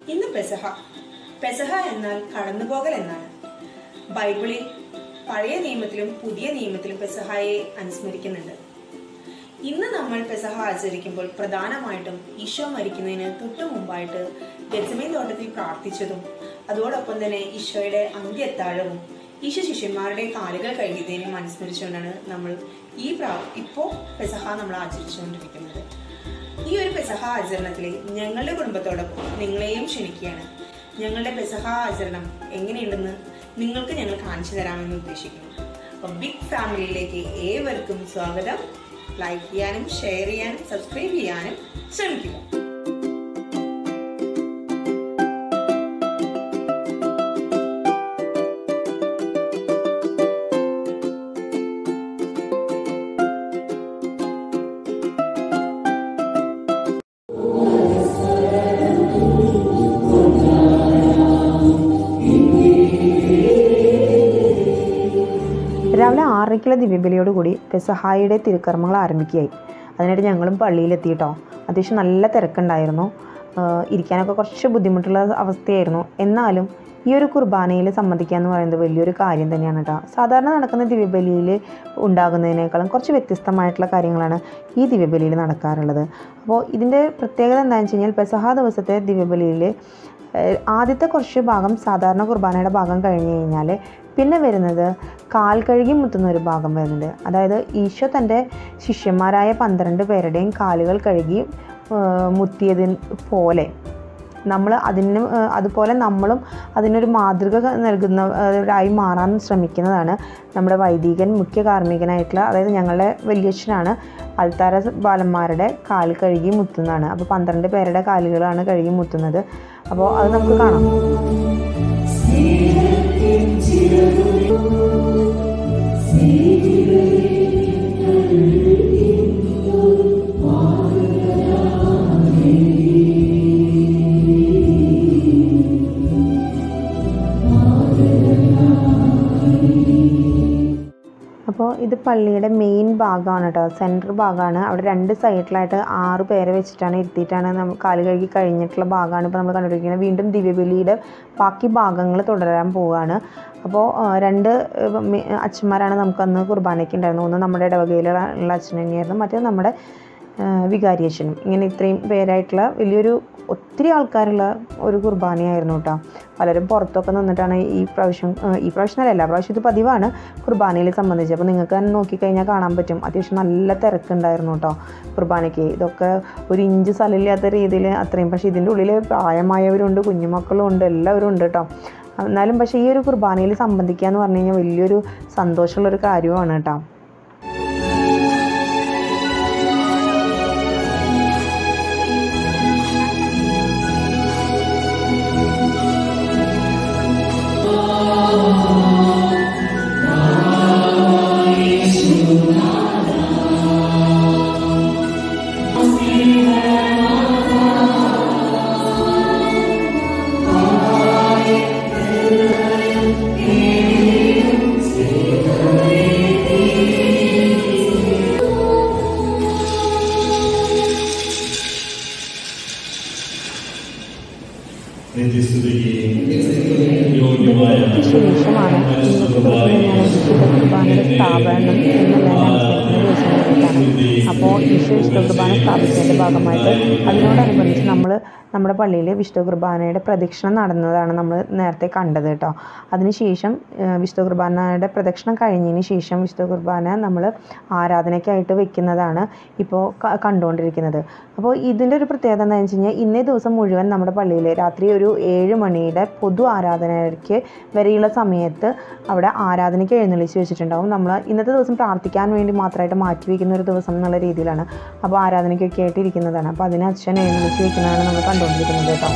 ഇന്ന് പെസഹ പെസഹ എന്നാൽ കടന്നുപോകൽ എന്നാണ് ബൈബിളിൽ പഴയ നിയമത്തിലും പുതിയ നിയമത്തിലും പെസഹായെ അനുസ്മരിക്കുന്നുണ്ട് ഇന്ന് നമ്മൾ പെസഹ ആചരിക്കുമ്പോൾ പ്രധാനമായിട്ടും ഈശോ മരിക്കുന്നതിന് തൊട്ടു മുമ്പായിട്ട് ഗെത്സമീൻ തോട്ടത്തിൽ പ്രാർത്ഥിച്ചതും അതോടൊപ്പം തന്നെ ഈശോയുടെ അന്ത്യത്താഴവും ഈശോ ശിഷ്യന്മാരുടെ കാലുകൾ കഴുകിയതിനും അനുസ്മരിച്ചുകൊണ്ടാണ് നമ്മൾ ഈ പ്രാ ഇപ്പോ പെസഹ നമ്മൾ ആചരിച്ചുകൊണ്ടിരിക്കുന്നത് ഈ ഒരു പെസഹ ആചരണത്തിൽ ഞങ്ങളുടെ കുടുംബത്തോടൊപ്പം നിങ്ങളെയും ക്ഷണിക്കുകയാണ് ഞങ്ങളുടെ പെസഹ ആചരണം എങ്ങനെയുണ്ടെന്ന് നിങ്ങൾക്ക് ഞങ്ങൾ കാണിച്ചു തരാമെന്ന് ഉദ്ദേശിക്കുന്നു അപ്പം ബിഗ് ഫാമിലിയിലേക്ക് ഏവർക്കും സ്വാഗതം ലൈക്ക് ചെയ്യാനും ഷെയർ ചെയ്യാനും സബ്സ്ക്രൈബ് ചെയ്യാനും ശ്രമിക്കുക രാവിലെ ആറരയ്ക്കുള്ള ദിവ്യബലിയോടുകൂടി പെസഹായുടെ തിരുക്കർമ്മങ്ങൾ ആരംഭിക്കുകയായി അതിനായിട്ട് ഞങ്ങളും പള്ളിയിലെത്തിയിട്ടോ അത്യാവശ്യം നല്ല തിരക്കുണ്ടായിരുന്നു ആഹ് ഇരിക്കാനൊക്കെ കുറച്ച് ബുദ്ധിമുട്ടുള്ള അവസ്ഥയായിരുന്നു എന്നാലും ഈ ഒരു കുർബാനയിൽ സംബന്ധിക്കുക എന്ന് പറയുന്നത് വലിയൊരു കാര്യം തന്നെയാണ് കേട്ടോ സാധാരണ നടക്കുന്ന ദിവ്യബലിയിൽ ഉണ്ടാകുന്നതിനേക്കാളും കുറച്ച് വ്യത്യസ്തമായിട്ടുള്ള കാര്യങ്ങളാണ് ഈ ദിവ്യബലിയിൽ നടക്കാറുള്ളത് അപ്പോൾ ഇതിൻ്റെ പ്രത്യേകത എന്താണെന്ന് വെച്ച് കഴിഞ്ഞാൽ പെസഹ ദിവസത്തെ ദിവ്യബലിയിൽ ഏഹ് ആദ്യത്തെ കുറച്ച് ഭാഗം സാധാരണ കുർബാനയുടെ ഭാഗം കഴിഞ്ഞ് കഴിഞ്ഞാൽ പിന്നെ വരുന്നത് കാൽ കഴുകി മുത്തുന്ന ഒരു ഭാഗം വരുന്നുണ്ട് അതായത് ഈശോ തൻ്റെ ശിഷ്യന്മാരായ പന്ത്രണ്ട് പേരുടെയും കാലുകൾ കഴുകി ഏഹ് മുത്തിയതിന് പോലെ നമ്മൾ അതിന് ഏഹ് അതുപോലെ നമ്മളും അതിനൊരു മാതൃക നൽകുന്നവരായി മാറാൻ ശ്രമിക്കുന്നതാണ് നമ്മുടെ വൈദികൻ മുഖ്യ കാർമ്മികനായിട്ടുള്ള അതായത് ഞങ്ങളുടെ വലിയച്ഛനാണ് അൽത്താര ബാലന്മാരുടെ കാൽ കഴുകി മുത്തുന്നതാണ് അപ്പോൾ പന്ത്രണ്ട് പേരുടെ കാലുകളാണ് കഴുകി മുത്തുന്നത് അപ്പോൾ അത് നമുക്ക് കാണാം അപ്പോൾ ഇത് പള്ളിയുടെ മെയിൻ ഭാഗമാണ് കേട്ടോ സെൻറ്റർ ഭാഗമാണ് അവിടെ രണ്ട് സൈഡിലായിട്ട് ആറ് പേരെ വെച്ചിട്ടാണ് ഇരുത്തിയിട്ടാണ് നമ്മൾ കാല് കഴുകി കഴിഞ്ഞിട്ടുള്ള ഭാഗമാണ് ഇപ്പോൾ നമ്മൾ കണ്ടുപിടിക്കുന്നത് വീണ്ടും ദിവ്യബലിയുടെ ബാക്കി ഭാഗങ്ങൾ തുടരാൻ പോവുകയാണ് അപ്പോൾ ആ, രണ്ട് ഏഹ്, മെ- അച്ഛന്മാരാണ് നമുക്കന്ന് കുർബാനയ്ക്ക് ഉണ്ടായിരുന്നത് ഒന്ന് നമ്മുടെ ഇടവകയിലുള്ള അച്ഛൻ തന്നെയായിരുന്നു മറ്റേ നമ്മുടെ വികാരി അച്ഛനും ഇങ്ങനെ ഇത്രയും പേരായിട്ടുള്ള വലിയൊരു ഒത്തിരി ആൾക്കാരുള്ള ഒരു കുർബാനയായിരുന്നു കേട്ടോ പലരും പുറത്തൊക്കെ നിന്നിട്ടാണ് ഈ പ്രാവശ്യം ആ, ഈ പ്രാവശ്യം അല്ല എല്ലാ പ്രാവശ്യം ഇത് പതിവാണ് കുർബാനയിൽ സംബന്ധിച്ച് അപ്പോൾ നിങ്ങൾക്ക് തന്നെ നോക്കിക്കഴിഞ്ഞാൽ കാണാൻ പറ്റും അത്യാവശ്യം നല്ല തിരക്കുണ്ടായിരുന്നു കേട്ടോ കുർബാനയ്ക്ക് ഇതൊക്കെ ഒരു ഇഞ്ച് സ്ഥലമില്ലാത്ത രീതിയിൽ അത്രയും പക്ഷേ ഇതിൻ്റെ ഉള്ളിൽ പ്രായമായവരുണ്ട് കുഞ്ഞുമക്കളും ഉണ്ട് എല്ലാവരും ഉണ്ട് കേട്ടോ എന്നാലും പക്ഷേ ഈ ഒരു കുർബാനയിൽ സംബന്ധിക്കുക എന്ന് പറഞ്ഞു കഴിഞ്ഞാൽ വലിയൊരു സന്തോഷമുള്ളൊരു കാര്യമാണ് കേട്ടോ നിത്യസ്തുതിക്ക് യോഗ്യമായ ഇതിന് ശേഷമാണ് ഇന്നത്തെ ദിവസം ഞാൻ വിശുദ്ധ കുർബാനയുടെ സ്ഥാപനം എന്നുള്ളതിനെ അനുസരിക്കുന്ന ദിവസം കൂടിയിട്ടാണ് അപ്പോൾ ഈശോ വിശുദ്ധ കുർബാന സ്ഥാപിച്ചതിൻ്റെ ഭാഗമായിട്ട് അതിനോടനുബന്ധിച്ച് നമ്മൾ നമ്മുടെ പള്ളിയിൽ വിശുദ്ധ കുർബാനയുടെ പ്രദക്ഷിണം നടന്നതാണ് നമ്മൾ നേരത്തെ കണ്ടത് കേട്ടോ അതിനുശേഷം ഏഹ്, വിശുദ്ധ കുർബാനയുടെ പ്രദക്ഷിണം കഴിഞ്ഞതിന് ശേഷം വിശുദ്ധ കുർബാന നമ്മൾ ആരാധനയ്ക്കായിട്ട് വെക്കുന്നതാണ് ഇപ്പോൾ ക- കണ്ടുകൊണ്ടിരിക്കുന്നത് അപ്പോൾ ഇതിൻ്റെ ഒരു പ്രത്യേകത എന്താണെന്ന് വെച്ച് കഴിഞ്ഞാൽ ഇന്നേ ദിവസം മുഴുവൻ നമ്മുടെ പള്ളിയിൽ രാത്രി ഒരു ഏഴ് മണിയുടെ പൊതു ആരാധനയ്ക്ക് വരെയുള്ള സമയത്ത് അവിടെ ആരാധനയ്ക്ക് എഴുന്നള്ളിച്ച് വെച്ചിട്ടുണ്ടാവും നമ്മൾ ഇന്നത്തെ ദിവസം പ്രാർത്ഥിക്കാൻ വേണ്ടി മാത്രമായിട്ട് മാറ്റി വയ്ക്കുന്ന ഒരു ദിവസം എന്നുള്ള രീതിയിലാണ് അപ്പോൾ ആരാധനയ്ക്കൊക്കെ ആയിട്ട് ഇരിക്കുന്നതാണ് അപ്പോൾ അതിന് അച്ഛൻ എഴുന്നള്ളിച്ച് വെക്കുന്നതാണ് നമ്മൾ കണ്ടുകൊണ്ടിരിക്കുന്നത് കേട്ടോ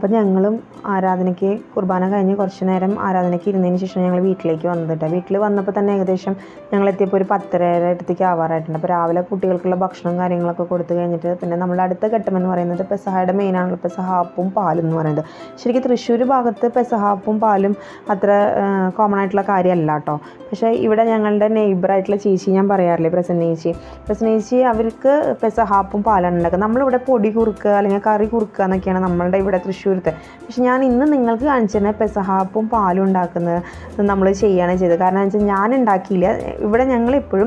അപ്പോൾ ഞങ്ങളും ആരാധനയ്ക്ക് കുർബാന കഴിഞ്ഞ് കുറച്ച് നേരം ആരാധനയ്ക്ക് ഇരുന്നതിന് ശേഷം ഞങ്ങൾ വീട്ടിലേക്ക് വന്നത് കേട്ടോ വീട്ടിൽ വന്നപ്പോൾ തന്നെ ഏകദേശം ഞങ്ങൾ എത്തിയപ്പോൾ ഒരു പത്തരയുടെ അടുത്തേക്ക് ആവാറായിട്ടുണ്ട് അപ്പോൾ രാവിലെ കുട്ടികൾക്കുള്ള ഭക്ഷണം കാര്യങ്ങളൊക്കെ കൊടുത്തു കഴിഞ്ഞിട്ട് പിന്നെ നമ്മുടെ അടുത്ത ഘട്ടം എന്ന് പറയുന്നത് പെസഹയുടെ മെയിനാണല്ലോ പെസഹാപ്പും പാലും എന്ന് പറയുന്നത് ശരിക്കും തൃശ്ശൂർ ഭാഗത്ത് പെസഹാപ്പും പാലും അത്ര കോമൺ ആയിട്ടുള്ള കാര്യമല്ല കേട്ടോ പക്ഷേ ഇവിടെ ഞങ്ങളുടെ നെയ്ബറായിട്ടുള്ള ചേച്ചി ഞാൻ പറയാറില്ലേ പ്രസന്ന ചേച്ചി പ്രസന്ന ചേച്ചി അവർക്ക് പെസഹാപ്പും പാലാണ് ഉണ്ടാക്കുന്നത് നമ്മളിവിടെ പൊടി കുറുക്കുക അല്ലെങ്കിൽ കറി കുറുക്കുക എന്നൊക്കെയാണ് നമ്മളുടെ ഇവിടെ തൃശ്ശൂരത്തെ പക്ഷെ ഞാൻ ഇന്ന് നിങ്ങൾക്ക് കാണിച്ചു തന്നെ പെസഹാപ്പും പാലും ഉണ്ടാക്കുന്നത് നമ്മൾ ചെയ്യുകയാണ് ചെയ്തത് കാരണം എന്ന് വെച്ചാൽ ഞാൻ ഉണ്ടാക്കിയില്ല ഇവിടെ ഞങ്ങളെപ്പോഴും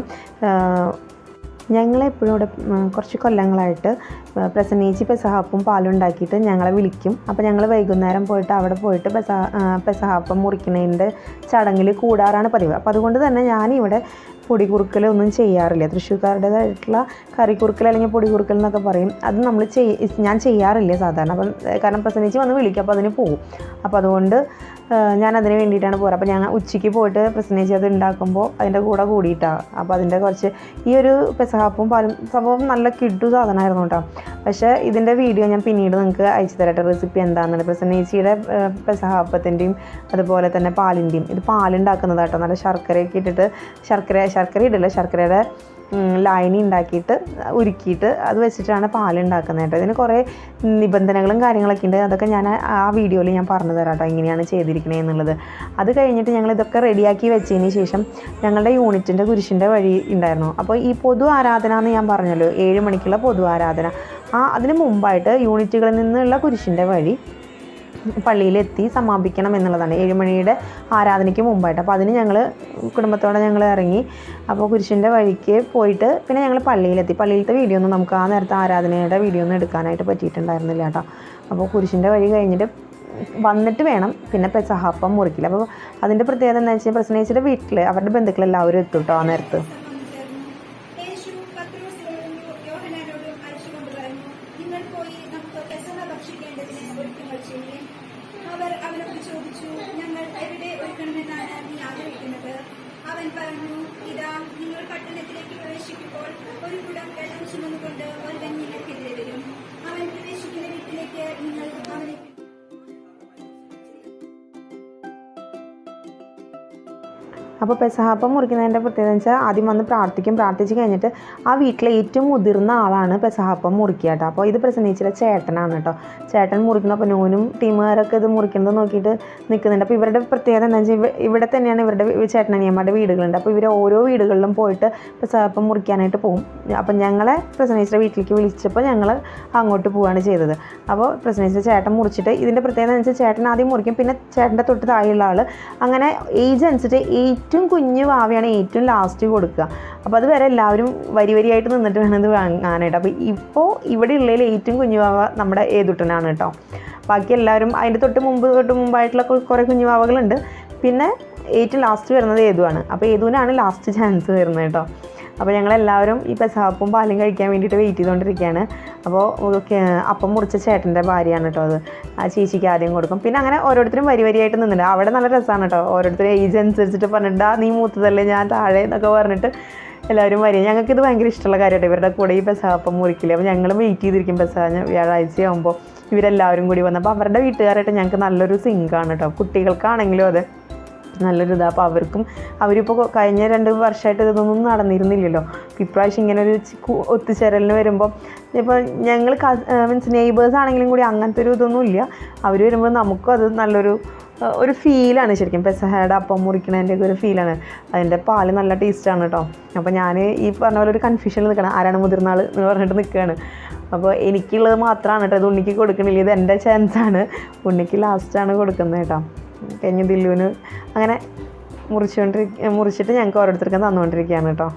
ഞങ്ങളെപ്പോഴും ഇവിടെ ഉം, കുറച്ച് കൊല്ലങ്ങളായിട്ട് പ്രസന്നേച്ചി പെസഹാപ്പും പാലും ഉണ്ടാക്കിയിട്ട് ഞങ്ങളെ വിളിക്കും അപ്പോൾ ഞങ്ങൾ വൈകുന്നേരം പോയിട്ട് അവിടെ പോയിട്ട് പെസ പെസഹാപ്പം മുറിക്കുന്നതിൻ്റെ ചടങ്ങിൽ കൂടാറാണ് പതിവ് അപ്പോൾ അതുകൊണ്ട് തന്നെ ഞാനിവിടെ പൊടി കുറുക്കലൊന്നും ചെയ്യാറില്ല തൃശ്ശൂർക്കാരുടേതായിട്ടുള്ള കറി കുറുക്കൽ അല്ലെങ്കിൽ പൊടി കുറുക്കൽ എന്നൊക്കെ പറയും അത് നമ്മൾ ചെയ് ഞാൻ ചെയ്യാറില്ല സാധാരണ അപ്പം ഏഹ് കാരണം പ്രസന്നിച്ച് വന്ന് വിളിക്കും അപ്പോൾ അതിന് പോകും അപ്പോൾ അതുകൊണ്ട് ഏഹ് ഞാൻ അതിന് വേണ്ടിയിട്ടാണ് പോരുക അപ്പോൾ ഞാൻ ഉച്ചയ്ക്ക് പോയിട്ട് പ്രസന്നേച്ചി അത് ഉണ്ടാക്കുമ്പോൾ അതിൻ്റെ കൂടെ കൂടിയിട്ടാണ് അപ്പോൾ അതിൻ്റെ കുറച്ച് ഈ ഒരു പെസഹാപ്പും പാലും സംഭവം നല്ല കിഡു സാധനമായിരുന്നു കേട്ടോ പക്ഷേ ഇതിൻ്റെ വീഡിയോ ഞാൻ പിന്നീട് നിങ്ങൾക്ക് അയച്ചു തരട്ടെ റെസിപ്പി എന്താണെന്നുള്ളത് പ്രസന്നേച്ചിയുടെ ഏഹ് പെസഹാപ്പത്തിൻ്റെയും അതുപോലെ തന്നെ പാലിൻ്റെയും ഇത് പാലുണ്ടാക്കുന്നതാട്ടോ നല്ല ശർക്കരയൊക്കെ ഇട്ടിട്ട് ശർക്കര ശർക്കര ഇടില്ല ശർക്കരയുടെ ഉം, ലായനി ഉണ്ടാക്കിയിട്ട് ഉരുക്കിയിട്ട് അത് വെച്ചിട്ടാണ് പാലുണ്ടാക്കുന്നത് കേട്ടോ ഇതിന് കുറേ നിബന്ധനകളും കാര്യങ്ങളൊക്കെ ഉണ്ട് അതൊക്കെ ഞാൻ ആ വീഡിയോയിൽ ഞാൻ പറഞ്ഞു തരാം കേട്ടോ എങ്ങനെയാണ് ചെയ്തിരിക്കണേ എന്നുള്ളത് അത് കഴിഞ്ഞിട്ട് ഞങ്ങൾ ഇതൊക്കെ റെഡിയാക്കി വെച്ചതിന് ശേഷം ഞങ്ങളുടെ യൂണിറ്റിൻ്റെ കുരിശിൻ്റെ വഴി ഉണ്ടായിരുന്നു അപ്പോൾ ഈ പൊതു ആരാധന എന്ന് ഞാൻ പറഞ്ഞല്ലോ ഏഴ് മണിക്കുള്ള പൊതു ആരാധന ആ അതിന് മുമ്പായിട്ട് യൂണിറ്റുകളിൽ നിന്നുള്ള കുരിശിൻ്റെ വഴി പള്ളിയിലെത്തി സമാപിക്കണം എന്നുള്ളതാണ് ഏഴുമണിയുടെ ആരാധനയ്ക്ക് മുമ്പായിട്ട് അപ്പോൾ അതിന് ഞങ്ങൾ കുടുംബത്തോടെ ഞങ്ങൾ ഇറങ്ങി അപ്പോൾ കുരിശിൻ്റെ വഴിക്ക് പോയിട്ട് പിന്നെ ഞങ്ങൾ പള്ളിയിലെത്തി പള്ളിയിലത്തെ വീഡിയോ ഒന്നും നമുക്ക് ആ നേരത്തെ ആരാധനയുടെ വീഡിയോ ഒന്നും എടുക്കാനായിട്ട് പറ്റിയിട്ടുണ്ടായിരുന്നില്ല കേട്ടോ അപ്പോൾ കുരിശിൻ്റെ വഴി കഴിഞ്ഞിട്ട് വന്നിട്ട് വേണം പിന്നെ പെസഹാപ്പം മുറിക്കില്ല അപ്പോൾ അതിൻ്റെ പ്രത്യേകത എന്താ വെച്ചാൽ പ്രസനേച്ചിയുടെ വീട്ടിൽ അവരുടെ ബന്ധുക്കൾ എല്ലാവരും എത്തും കേട്ടോ ആ നേരത്ത് യേശു പത്രോസിനോടും യോഹന്നാനോടും അയച്ചുകൊണ്ട് പറഞ്ഞു നിങ്ങൾ പോയി നമുക്ക് പെസഹ ഭക്ഷിക്കേണ്ടതിന് ഒരുക്കങ്ങൾ ചെയ്യും അവർ അവനോട് ചോദിച്ചു ഞങ്ങൾ എവിടെ ഒരുക്കണമെന്നാണ് നീ ആഗ്രഹിക്കുന്നത് അവൻ പറഞ്ഞു ഇതാ നിങ്ങൾ പട്ടണത്തിലേക്ക് പ്രവേശിക്കുമ്പോൾ ഒരു കുടം വെള്ളം ചുമന്നുകൊണ്ട് ഒരുവൻ നിങ്ങൾക്കെതിരെ വരും അവൻ പ്രവേശിക്കുന്ന വീട്ടിലേക്ക് നിങ്ങൾ അവനെ അപ്പോൾ പെസഹാപ്പം മുറിക്കുന്നതിൻ്റെ പ്രത്യേകത എന്ന് വെച്ചാൽ ആദ്യം വന്ന് പ്രാർത്ഥിക്കും പ്രാർത്ഥിച്ച് കഴിഞ്ഞിട്ട് ആ വീട്ടിലെ ഏറ്റവും മുതിർന്ന ആളാണ് പെസഹാപ്പം മുറിക്കുക കേട്ടോ അപ്പോൾ ഇത് പ്രസന്നേച്ചിയുടെ ചേട്ടനാണ് കേട്ടോ ചേട്ടൻ മുറിക്കുന്നു അപ്പോൾ നൂനും ടീമുകാരൊക്കെ ഇത് മുറിക്കുന്നത് നോക്കിയിട്ട് നിൽക്കുന്നുണ്ട് അപ്പോൾ ഇവരുടെ പ്രത്യേകത എന്താ വെച്ചാൽ ഇവ- ഇവിടെ തന്നെയാണ് ഇവരുടെ വി- ചേട്ടനനിയന്മാരുടെ വീടുകളുണ്ട് അപ്പോൾ ഇവർ ഓരോ വീടുകളിലും പോയിട്ട് പെസഹാപ്പം മുറിക്കാനായിട്ട് പോകും അപ്പം ഞങ്ങളെ പ്രസന്നേച്ചിയുടെ വീട്ടിലേക്ക് വിളിച്ചപ്പോൾ ഞങ്ങൾ അങ്ങോട്ട് പോവുകയാണ് ചെയ്തത് അപ്പോൾ പ്രസന്നേച്ചിയുടെ ചേട്ടൻ മുറിച്ചിട്ട് ഇതിൻ്റെ പ്രത്യേകത എന്ന് വെച്ചാൽ ചേട്ടൻ ആദ്യം മുറിക്കും പിന്നെ ചേട്ടൻ്റെ തൊട്ട് താഴെയുള്ള ആൾ അങ്ങനെ ഏജ് അനുസരിച്ച് ഏറ്റവും കുഞ്ഞു ഭാവിയാണ് ഏറ്റവും ലാസ്റ്റ് കൊടുക്കുക അപ്പോൾ അത് വരെ എല്ലാവരും വരി വരിയായിട്ട് നിന്നിട്ട് വേണം ഇത് വാങ്ങാനായിട്ട് അപ്പോൾ ഇപ്പോൾ ഇവിടെ ഉള്ളതിൽ ഏറ്റവും കുഞ്ഞു ഭാവ നമ്മുടെ ഏതുട്ടനാണ് കേട്ടോ ബാക്കി എല്ലാവരും അതിൻ്റെ തൊട്ട് മുമ്പ് തൊട്ട് മുമ്പായിട്ടുള്ള കൊ- കുറേ കുഞ്ഞു ഭാവകളുണ്ട് പിന്നെ ഏറ്റവും ലാസ്റ്റ് വരുന്നത് ഏതുവാണ് അപ്പോൾ ഏതുവിനാണ് ലാസ്റ്റ് ചാൻസ് വരുന്നത് കേട്ടോ അപ്പോൾ ഞങ്ങളെല്ലാവരും ഈ പെസാപ്പും പാലും കഴിക്കാൻ വേണ്ടിയിട്ട് വെയിറ്റ് ചെയ്തുകൊണ്ടിരിക്കുകയാണ് അപ്പോൾ ഒക്കെ അപ്പം മുറിച്ച ചേട്ടൻ്റെ ഭാര്യയാണ് കേട്ടോ അത് ആ ചേച്ചിക്ക് ആദ്യം കൊടുക്കും പിന്നെ അങ്ങനെ ഓരോരുത്തരും വരി വരിയായിട്ട് നിന്നിട്ടുണ്ട് അവിടെ നല്ല രസമാണ് കേട്ടോ ഓരോരുത്തരും ഏജ് അനുസരിച്ചിട്ട് പറഞ്ഞിട്ട് "ആ, നീ മൂത്തതല്ലേ ഞാൻ താഴെ എന്നൊക്കെ പറഞ്ഞിട്ട് എല്ലാവരും വരും ഞങ്ങൾക്ക് ഇത് ഭയങ്കര ഇഷ്ടമുള്ള കാര്യമായിട്ട് ഇവരുടെ കൂടെ ഈ പെസാപ്പം മുറിക്കില്ല അപ്പോൾ ഞങ്ങൾ വെയിറ്റ് ചെയ്തിരിക്കും പെസാ വ്യാഴാഴ്ച ആകുമ്പോൾ ഇവരെല്ലാവരും കൂടി വന്നപ്പോൾ അവരുടെ വീട്ടുകാരായിട്ട് ഞങ്ങൾക്ക് നല്ലൊരു സിങ്കാണ് കേട്ടോ കുട്ടികൾക്കാണെങ്കിലും അതെ നല്ലൊരു ഇതാണ് അപ്പോൾ അവർക്കും അവരിപ്പോൾ കഴിഞ്ഞ രണ്ട് വർഷമായിട്ട് ഇതൊന്നും നടന്നിരുന്നില്ലല്ലോ അപ്പോൾ ഇപ്രാവശ്യം ഇങ്ങനെ ഒരു ചി- കു- ഒത്തുചേരലിന് വരുമ്പോൾ ഇപ്പോൾ ഞങ്ങൾ മീൻസ് നെയ്ബേഴ്സ് ആണെങ്കിലും കൂടി അങ്ങനത്തെ ഒരു ഇതൊന്നും ഇല്ല അവർ വരുമ്പോൾ നമുക്കും അത് നല്ലൊരു ആ, ഒരു ഫീലാണ് ശരിക്കും പെസഹയുടെ അപ്പം മുറിക്കണതിൻ്റെ ഒക്കെ ഒരു ഫീലാണ് അതിൻ്റെ പാല് നല്ല ടേസ്റ്റാണ് കേട്ടോ അപ്പോൾ ഞാൻ ഈ പറഞ്ഞ പോലെ ഒരു കൺഫ്യൂഷനിൽ നിൽക്കണം ആരാണ് മുതിർന്ന ആൾ എന്ന് പറഞ്ഞിട്ട് നിൽക്കുകയാണ് അപ്പോൾ എനിക്കുള്ളത് മാത്രമാണ് കേട്ടോ ഇത് ഉണ്ണിക്ക് കൊടുക്കണില്ല ഇത് എൻ്റെ ചാൻസാണ് ഉണ്ണിക്ക് ലാസ്റ്റാണ് കൊടുക്കുന്നത് കേട്ടോ കഴിഞ്ഞ ദില്ലുവിന് അങ്ങനെ മുറിച്ചുകൊണ്ടിരിക്ക മുറിച്ചിട്ട് ഞങ്ങൾക്ക് ഓരോരുത്തർക്കും തന്നുകൊണ്ടിരിക്കുകയാണ് കേട്ടോ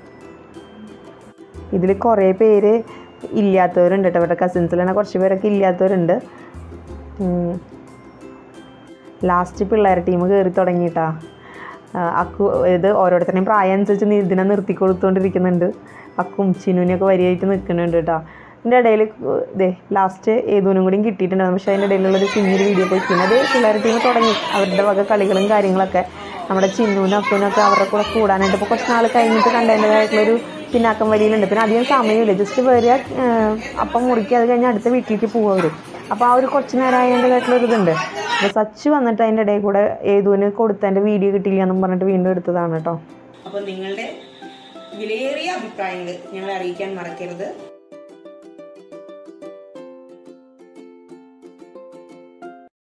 ഇതിൽ കുറേ പേര് ഇല്ലാത്തവരുണ്ട് കേട്ടോ ഇവരുടെ കസിൻസിൽ തന്നെ കുറച്ച് പേരൊക്കെ ഇല്ലാത്തവരുണ്ട് ഉം. ലാസ്റ്റ് പിള്ളേർ ടീം കയറി തുടങ്ങിയിട്ടാ അക്കു ഇത് ഓരോരുത്തരുടെയും പ്രായം അനുസരിച്ച് നി- ഇതിനെ നിർത്തി കൊടുത്തുകൊണ്ടിരിക്കുന്നുണ്ട് അക്കും ചിനുവിനെയൊക്കെ വരിയായിട്ട് നിൽക്കുന്നുണ്ട് കേട്ടോ ഇതിൻ്റെ ഇടയിൽ ഇതേ ലാസ്റ്റ് ഏതൂനും കൂടിയും കിട്ടിയിട്ടുണ്ടായിരുന്നു പക്ഷേ അതിൻ്റെ ഇടയിലുള്ളൊരു കുഞ്ഞൊരു വീഡിയോ പോയി പിന്നെ അത് പിള്ളേർ ടീം തുടങ്ങി അവരുടെ വക കളികളും കാര്യങ്ങളൊക്കെ നമ്മുടെ ചിന്നൂനും അക്കുനൊക്കെ അവരുടെ കൂടെ കൂടാനായിട്ട് ഇപ്പോൾ കുറച്ച് നാൾ കഴിഞ്ഞിട്ട് കണ്ടതിൻ്റെതായിട്ടുള്ളൊരു പിന്നാക്കം വരിയിലുണ്ട് പിന്നെ അധികം സമയമില്ല ജസ്റ്റ് വരിക ഏഹ് അപ്പം മുറിക്കുക അത് കഴിഞ്ഞ് അടുത്ത വീട്ടിലേക്ക് പോകുക അവർ അപ്പോൾ ആ ഒരു കുറച്ച് നേരമായി എൻ്റെ കേട്ടിലൊരു ഇതുണ്ട് അപ്പോൾ സച്ച് വന്നിട്ട് അതിൻ്റെ ഇടയിൽ കൂടെ ഏതുവിന് കൊടുത്തതിൻ്റെ വീഡിയോ കിട്ടിയില്ല എന്നും പറഞ്ഞിട്ട് വീണ്ടും എടുത്തതാണ് കേട്ടോ അപ്പോൾ നിങ്ങളുടെ വിലയേറിയ അഭിപ്രായങ്ങൾ ഞങ്ങളെ അറിയിക്കാൻ മറക്കരുത്